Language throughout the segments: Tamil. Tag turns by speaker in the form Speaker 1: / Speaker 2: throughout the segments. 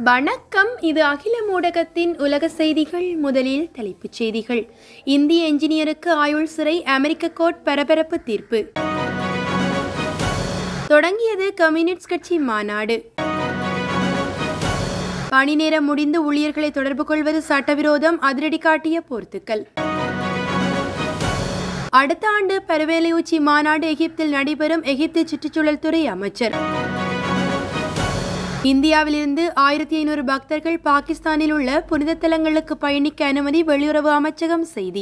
Speaker 1: வணக்கம் இது அகில ஊடகத்தின் உலக செய்திகள் முதலில் தலைப்புச் செய்திகள் இந்திய என்ஜினியருக்கு ஆயுள் சிறை அமெரிக்க கோர்ட் பரபரப்பு தீர்ப்பு தொடங்கியது கம்யூனிஸ்ட் கட்சி மாநாடு பணி நேரம் முடிந்து ஊழியர்களை தொடர்பு கொள்வது சட்டவிரோதம் அதிரடி காட்டிய போர்த்துக்கல் அடுத்த ஆண்டு பருவேலை உச்சி மாநாடு எகிப்தில் நடைபெறும் எகிப்து சுற்றுச்சூழல் துறை அமைச்சர் இந்தியாவிலிருந்து ஆயிரத்தி ஐநூறு பக்தர்கள் பாகிஸ்தானில் உள்ள புனித தலங்களுக்கு பயணிக்க அனுமதி வெளியுறவு அமைச்சகம் செய்தி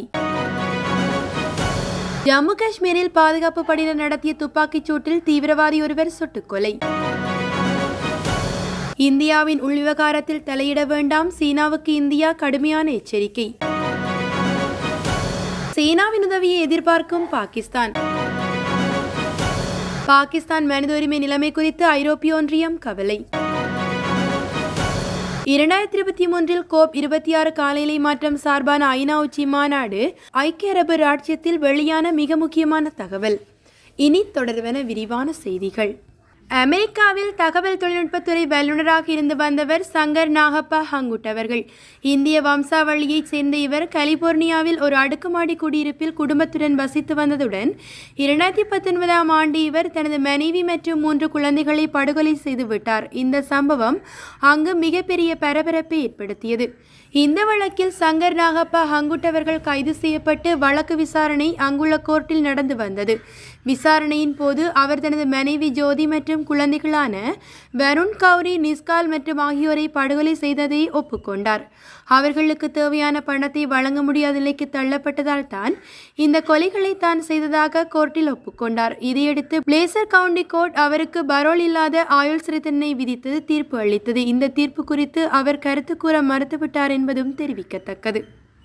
Speaker 1: ஜம்மு காஷ்மீரில் பாதுகாப்பு படையினர் நடத்திய துப்பாக்கிச் சூட்டில் தீவிரவாதி ஒருவர் சுட்டுக்கொலை இந்தியாவின் உள்விவகாரத்தில் தலையிட வேண்டாம் சீனாவுக்கு இந்தியா கடுமையான எச்சரிக்கை சீனாவின் உதவியை எதிர்பார்க்கும் பாகிஸ்தான் பாகிஸ்தான் மனித உரிமை நிலைமை குறித்து ஐரோப்பிய ஒன்றியம் கவலை இரண்டாயிரத்தி இருபத்தி மூன்றில் கோப் இருபத்தி ஆறு காலநிலை மாற்றம் சார்பான ஐநா உச்சி மாநாடு ஐக்கிய அரபு ராஜ்யத்தில் வெளியான மிக முக்கியமான தகவல் இனி தொடர்வன விரிவான செய்திகள் அமெரிக்காவில் தகவல் தொழில்நுட்பத்துறை வல்லுநராக இருந்து வந்தவர் சங்கர் நாகப்பா ஹங்குட் அவர்கள் இந்திய வம்சாவளியைச் சேர்ந்த இவர் கலிபோர்னியாவில் ஒரு அடுக்குமாடி குடியிருப்பில் குடும்பத்துடன் வசித்து வந்ததுடன் இரண்டாயிரத்தி பத்தொன்பதாம் ஆண்டு இவர் தனது மனைவி மற்றும் மூன்று குழந்தைகளை படுகொலை செய்துவிட்டார் இந்த சம்பவம் அங்கு மிகப்பெரிய பரபரப்பை ஏற்படுத்தியது இந்த வழக்கில் சங்கர் நாகப்பா ஹங்குட் அவர்கள் கைது செய்யப்பட்டு வழக்கு விசாரணை அங்குள்ள கோர்ட்டில் நடந்து வந்தது விசாரணையின் போது அவர் தனது மனைவி ஜோதி மற்றும் குழந்தைகளான வருண் கௌரி நிஸ்கால் மற்றும் ஆகியோரை படுகொலை செய்ததை ஒப்புக்கொண்டார் அவர்களுக்கு தேவையான பணத்தை வழங்க முடியாத நிலைக்கு தள்ளப்பட்டதால் தான் இந்த கொலைகளை தான் செய்ததாக கோர்ட்டில் ஒப்புக்கொண்டார் இதையடுத்து பிளேசர் கவுண்டி கோர்ட் அவருக்கு பரோல் இல்லாத ஆயுள் சிறை தண்டனை விதித்தது தீர்ப்பு அளித்தது இந்த தீர்ப்பு குறித்து அவர் கருத்து கூற மறுத்துவிட்டார் என்பதும் தெரிவிக்கத்தக்கது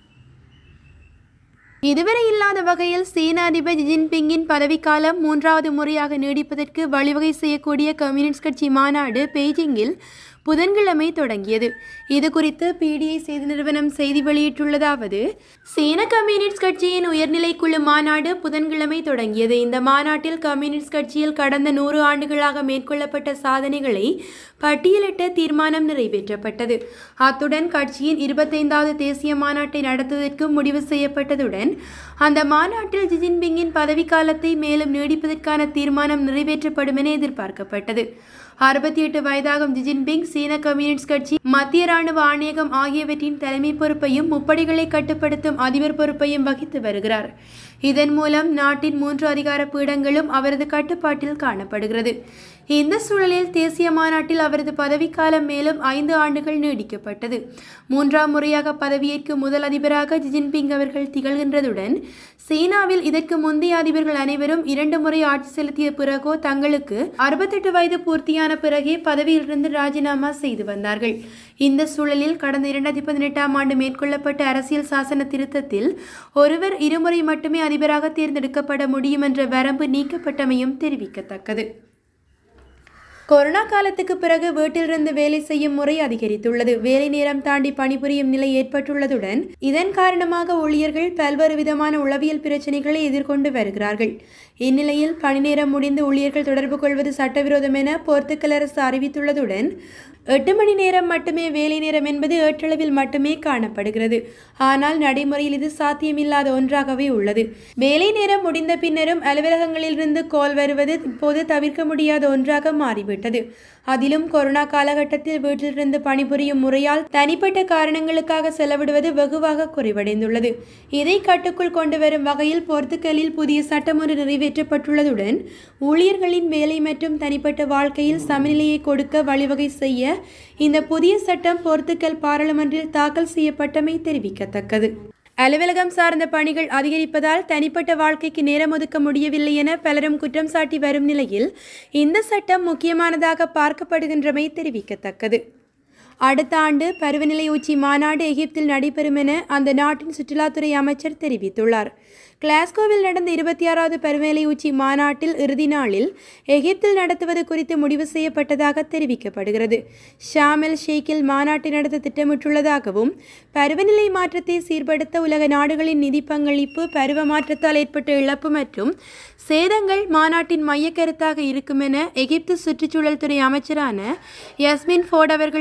Speaker 1: இதுவரை இல்லாத வகையில் சீன அதிபர் ஜின்பிங்கின் பதவிக்காலம் மூன்றாவது முறையாக நீடிப்பதற்கு வழிவகை செய்யக்கூடிய கம்யூனிஸ்ட் கட்சி மாநாடு பெய்ஜிங்கில் புதன்கிழமை தொடங்கியது இது குறித்து பிடிஐ செய்தி நிறுவனம் செய்தி வெளியிட்டுள்ளதாவது சீன கம்யூனிஸ்ட் கட்சியின் உயர்நிலை குழு மாநாடு புதன்கிழமை தொடங்கியது இந்த மாநாட்டில் கம்யூனிஸ்ட் கட்சியில் கடந்த நூறு ஆண்டுகளாக மேற்கொள்ளப்பட்ட சாதனைகளை பட்டியலிட்ட தீர்மானம் நிறைவேற்றப்பட்டது அத்துடன் கட்சியின் இருபத்தைந்தாவது தேசிய மாநாட்டை நடத்துவதற்கு முடிவு செய்யப்பட்டதுடன் அந்த மாநாட்டில் ஜின்பிங்கின் பதவிக்காலத்தை மேலும் நீடிப்பதற்கான தீர்மானம் நிறைவேற்றப்படும் என எதிர்பார்க்கப்பட்டது அறுபத்தி எட்டு வயதாகும் ஜின்பிங் சீன கம்யூனிஸ்ட் கட்சி மத்திய ராணுவ ஆணையகம் ஆகியவற்றின் தலைமை பொறுப்பையும் முப்படைகளை கட்டுப்படுத்தும் அதிபர் பொறுப்பையும் வகித்து வருகிறார் இதன் மூலம் நாட்டின் மூன்று அதிகார பீடங்களும் அவரது கட்டுப்பாட்டில் காணப்படுகிறது இந்த சூழலில் தேசிய மாநாட்டில் அவரது பதவிக்காலம் மேலும் ஐந்து ஆண்டுகள் நீடிக்கப்பட்டது மூன்றாம் முறையாக பதவியேற்கும் முதல் அதிபராக ஜின்பிங் அவர்கள் திகழ்கின்றதுடன் சீனாவில் இதற்கு முந்தைய அதிபர்கள் அனைவரும் இரண்டு முறை ஆட்சி செலுத்திய பிறகோ தங்களுக்கு அறுபத்தெட்டு வயது பூர்த்தியான பிறகே பதவியிலிருந்து ராஜினாமா செய்து வந்தார்கள் இந்த சூழலில் கடந்த இரண்டாயிரத்தி பதினெட்டாம் ஆண்டு மேற்கொள்ளப்பட்ட அரசியல் சாசன திருத்தத்தில் ஒருவர் இருமுறை மட்டுமே அதிபராக தேர்ந்தெடுக்கப்பட முடியும் என்ற வரம்பு நீக்கப்பட்டமையும் தெரிவிக்கத்தக்கது கொரோனா காலத்துக்கு பிறகு வீட்டிலிருந்து வேலை செய்யும் முறை அதிகரித்துள்ளது வேலை நேரம் தாண்டி பணிபுரியும் நிலை ஏற்பட்டுள்ளதுடன் இதன் காரணமாக ஊழியர்கள் பல்வேறு விதமான உளவியல் பிரச்சனைகளை எதிர்கொண்டு வருகிறார்கள் இந்நிலையில் பணி நேரம் முடிந்து ஊழியர்கள் தொடர்பு கொள்வது சட்டவிரோதம் என போர்த்துக்கல் அரசு அறிவித்துள்ளதுடன் எட்டு மணி நேரம் மட்டுமே வேலை நேரம் என்பது ஏற்றளவில் மட்டுமே காணப்படுகிறது ஆனால் நடைமுறையில் இது சாத்தியமில்லாத ஒன்றாகவே உள்ளது வேலை நேரம் முடிந்த பின்னரும் அலுவலகங்களிலிருந்து கோல் வருவது இப்போது தவிர்க்க முடியாத ஒன்றாக மாறிவிட்டது அதிலும் கொரோனா காலகட்டத்தில் வீட்டிலிருந்து பணிபுரியும் முறையால் தனிப்பட்ட காரணங்களுக்காக செலவிடுவது வெகுவாக குறைவடைந்துள்ளது இதை கட்டுக்குள் கொண்டு வரும் வகையில் போர்த்துக்கலில் புதிய சட்டம் ஒன்று நிறைவேற்றப்பட்டுள்ளதுடன் ஊழியர்களின் வேலை மற்றும் தனிப்பட்ட வாழ்க்கையில் சமநிலையை கொடுக்க வழிவகை செய்ய இந்த புதிய சட்டம் போர்த்துக்கல் பாராளுமன்றில் தாக்கல் செய்யப்பட்டமை தெரிவிக்கத்தக்கது அலுவலகம் சார்ந்த பணிகள் அதிகரிப்பதால் தனிப்பட்ட வாழ்க்கைக்கு நேரம் ஒதுக்க முடியவில்லை என பலரும் குற்றம் சாட்டி வரும் நிலையில் இந்த சட்டம் முக்கியமானதாக பார்க்கப்படுகின்றமை தெரிவிக்கத்தக்கது அடுத்த ஆண்டு பருவநிலை உச்சி மாநாடு எகிப்தில் நடைபெறும் என அந்த நாட்டின் சுற்றுலாத்துறை அமைச்சர் தெரிவித்துள்ளார் கிளாஸ்கோவில் நடந்த இருபத்தி ஆறாவது பருவநிலை உச்சி மாநாட்டில் இறுதி நாளில் எகிப்தில் நடத்துவது குறித்து முடிவு செய்யப்பட்டதாக தெரிவிக்கப்படுகிறது ஷாமெல் ஷேக்கில் மாநாட்டை நடத்த திட்டமிட்டுள்ளதாகவும் பருவநிலை மாற்றத்தை சீர்படுத்த உலக நாடுகளின் நிதி பங்களிப்பு பருவ மாற்றத்தால் ஏற்பட்ட இழப்பு மற்றும் சேதங்கள் மாநாட்டின் மையக்கருத்தாக இருக்கும் என எகிப்து சுற்றுச்சூழல் துறை அமைச்சரான யஸ்மின் ஃபோர்ட் அவர்கள் தெரிவித்துள்ளார்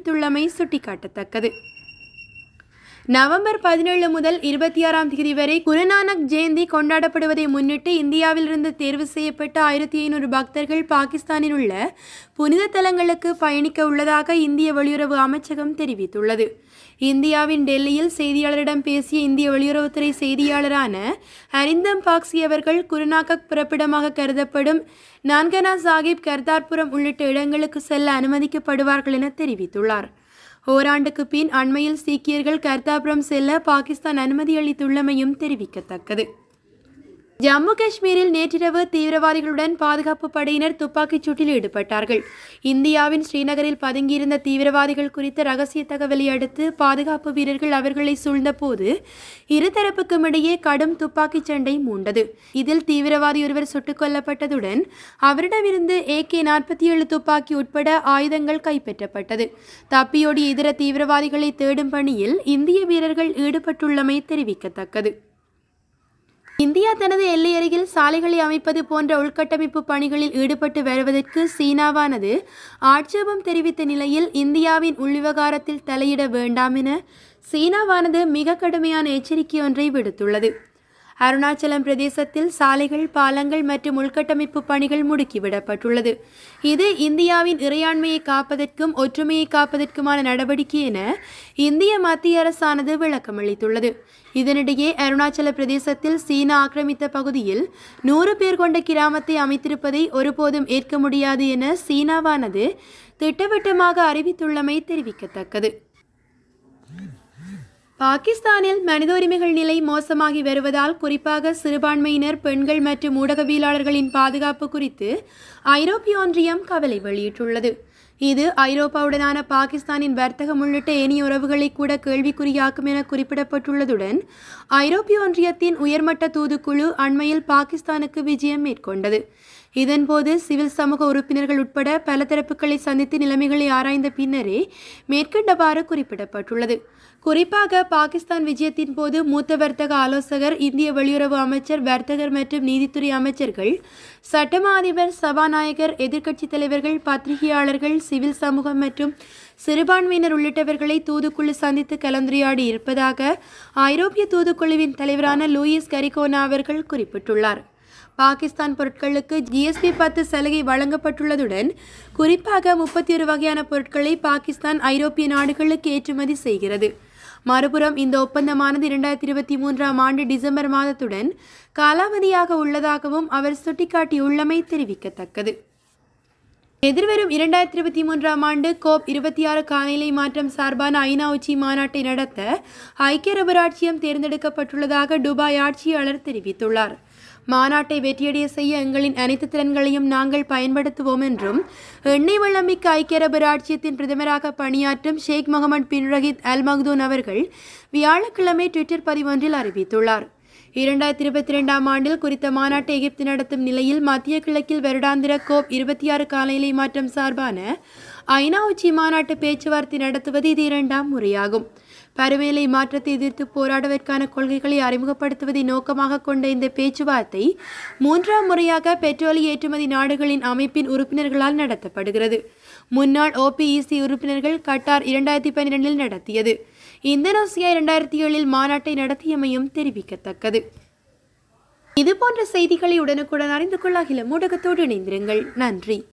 Speaker 1: அறிவித்துள்ளமை சுட்டிக்காட்டத்தக்கது நவம்பர் பதினேழு முதல் இருபத்தி ஆறாம் தேதி வரை குருநானக் ஜெயந்தி கொண்டாடப்படுவதை முன்னிட்டு இந்தியாவிலிருந்து தேர்வு செய்யப்பட்ட ஆயிரத்தி ஐநூறு பக்தர்கள் பாகிஸ்தானில் உள்ள புனித தலங்களுக்கு பயணிக்க உள்ளதாக இந்திய வெளியுறவு அமைச்சகம் தெரிவித்துள்ளது இந்தியாவின் டெல்லியில் செய்தியாளரிடம் பேசிய இந்திய வெளியுறவுத்துறை செய்தியாளரான அரிந்தம் பாக்சி அவர்கள் குருநானக் பிறப்பிடமாக கருதப்படும் நான்கனா சாஹிப் கர்தார்புரம் உள்ளிட்ட இடங்களுக்கு செல்ல அனுமதிக்கப்படுவார்கள் என தெரிவித்துள்ளார் ஓராண்டுக்கு பின் அண்மையில் சீக்கியர்கள் கர்தாபுரம் செல்ல பாகிஸ்தான் அனுமதி அளித்துள்ளமையும் தெரிவிக்கத்தக்கது ஜம்மு காஷ்மீரில் நேற்றிரவு தீவிரவாதிகளுடன் பாதுகாப்பு படையினர் துப்பாக்கிச் சூட்டில் ஈடுபட்டார்கள் இந்தியாவின் ஸ்ரீநகரில் பதுங்கியிருந்த தீவிரவாதிகள் குறித்த ரகசிய தகவலை அடுத்து பாதுகாப்பு வீரர்கள் அவர்களை சூழ்ந்தபோது இருதரப்புக்கும் இடையே கடும் துப்பாக்கிச் சண்டை மூண்டது இதில் தீவிரவாதி ஒருவர் சுட்டுக் கொல்லப்பட்டதுடன் அவரிடமிருந்து ஏகே நாற்பத்தி ஏழு துப்பாக்கி உட்பட ஆயுதங்கள் கைப்பற்றப்பட்டது தப்பியோடிய இதர தீவிரவாதிகளை தேடும் பணியில் இந்திய வீரர்கள் ஈடுபட்டுள்ளமை தெரிவிக்கத்தக்கது இந்தியா தனது எல்லை அருகில் சாலைகளை அமைப்பது போன்ற உள்கட்டமைப்பு பணிகளில் ஈடுபட்டு வருவதற்கு சீனாவானது ஆட்சேபம் தெரிவித்த நிலையில் இந்தியாவின் உள்விவகாரத்தில் தலையிட வேண்டாம் என சீனாவானது மிக கடுமையான எச்சரிக்கை ஒன்றை விடுத்துள்ளது அருணாச்சலம் பிரதேசத்தில் சாலைகள் பாலங்கள் மற்றும் உள்கட்டமைப்பு பணிகள் முடுக்கிவிடப்பட்டுள்ளது இது இந்தியாவின் இறையாண்மையை காப்பதற்கும் ஒற்றுமையை காப்பதற்குமான நடவடிக்கை என இந்திய மத்திய அரசானது விளக்கமளித்துள்ளது இதனிடையே அருணாச்சல பிரதேசத்தில் சீனா ஆக்கிரமித்த பகுதியில் நூறு பேர் கொண்ட கிராமத்தை அமைத்திருப்பதை ஒருபோதும் ஏற்க முடியாது என சீனாவானது திட்டவட்டமாக அறிவித்துள்ளமை தெரிவிக்கத்தக்கது பாகிஸ்தானில் மனித உரிமைகள் நிலை மோசமாகி வருவதால் குறிப்பாக சிறுபான்மையினர் பெண்கள் மற்றும் ஊடகவியலாளர்களின் பாதுகாப்பு குறித்து ஐரோப்பிய ஒன்றியம் கவலை வெளியிட்டுள்ளது இது ஐரோப்பாவுடனான பாகிஸ்தானின் வர்த்தகம் உள்ளிட்ட ஏனைய உறவுகளை கூட கேள்விக்குறியாக்கும் என குறிப்பிடப்பட்டுள்ளதுடன் ஐரோப்பிய ஒன்றியத்தின் உயர்மட்ட தூதுக்குழு அண்மையில் பாகிஸ்தானுக்கு விஜயம் மேற்கொண்டது இதன்போது சிவில் சமூக உறுப்பினர்கள் உட்பட பல தரப்புகளை சந்தித்து நிலைமைகளை ஆராய்ந்த பின்னரே மேற்கண்டவாறு குறிப்பிடப்பட்டுள்ளது குறிப்பாக பாகிஸ்தான் விஜயத்தின் போது மூத்த வர்த்தக ஆலோசகர் இந்திய வெளியுறவு அமைச்சர் வர்த்தகர் மற்றும் நீதித்துறை அமைச்சர்கள் சட்டமா அதிபர் சபாநாயகர் எதிர்க்கட்சித் தலைவர்கள் பத்திரிகையாளர்கள் சிவில் சமூகம் மற்றும் சிறுபான்மையினர் உள்ளிட்டவர்களை தூதுக்குழு சந்தித்து கலந்துரையாடி இருப்பதாக ஐரோப்பிய தூதுக்குழுவின் தலைவரான லூயிஸ் கரிகோனா அவர்கள் குறிப்பிட்டுள்ளார் பாகிஸ்தான் பொருட்களுக்கு ஜிஎஸ்பி பத்து சலுகை வழங்கப்பட்டுள்ளதுடன் குறிப்பாக முப்பத்தி ஒரு வகையான பொருட்களை பாகிஸ்தான் ஐரோப்பிய நாடுகளுக்கு ஏற்றுமதி செய்கிறது மறுபுறம் இந்த ஒப்பந்தமானது இரண்டாயிரத்தி இருபத்தி மூன்றாம் ஆண்டு டிசம்பர் மாதத்துடன் காலாவதியாக உள்ளதாகவும் அவர் சுட்டிக்காட்டியுள்ளமை தெரிவிக்கத்தக்கது எதிர்வரும் இரண்டாயிரத்தி இருபத்தி மூன்றாம் ஆண்டு கோப் இருபத்தி ஆறு காலநிலை மாற்றம் சார்பான ஐநா உச்சி மாநாட்டை நடத்த ஐக்கிய அரபு ராச்சியம் தேர்ந்தெடுக்கப்பட்டுள்ளதாக துபாய் ஆட்சியாளர் தெரிவித்துள்ளார் மாநாட்டை வெற்றியடைய செய்ய எங்களின் அனைத்து திறன்களையும் நாங்கள் பயன்படுத்துவோம் என்றும் எண்ணெய் வளமிக்க ஐக்கிய அரபு ராச்சியத்தின் பிரதமராக பணியாற்றும் ஷேக் முகமது பின் ரஹீத் அல் மக்தூன் அவர்கள் வியாழக்கிழமை ட்விட்டர் பதிவொன்றில் அறிவித்துள்ளார் இரண்டாயிரத்தி இருபத்தி ரெண்டாம் ஆண்டில் குறித்த மாநாட்டை எகிப்து நடத்தும் நிலையில் மத்திய கிழக்கில் வருடாந்திர கோப் இருபத்தி ஆறு காலநிலை மாற்றம் சார்பான ஐநா உச்சி மாநாட்டு பேச்சுவார்த்தை நடத்துவது இது இரண்டாம் முறையாகும் பருவநிலை மாற்றத்தை எதிர்த்து போராடுவதற்கான கொள்கைகளை அறிமுகப்படுத்துவதை நோக்கமாக கொண்ட இந்த பேச்சுவார்த்தை மூன்றாம் முறையாக பெட்ரோலிய ஏற்றுமதி நாடுகளின் அமைப்பின் உறுப்பினர்களால் நடத்தப்படுகிறது முன்னாள் ஓபிஇசி உறுப்பினர்கள் கட்டார் இரண்டாயிரத்தி பன்னிரெண்டில் நடத்தியது இந்தோனேசியா இரண்டாயிரத்தி ஏழில் மாநாட்டை நடத்தியமையும் தெரிவிக்கத்தக்கது இதுபோன்ற செய்திகளை உடனுக்குடன் அறிந்து கொள்ள அகில ஊடகத்தோடு இணைந்திருங்கள் நன்றி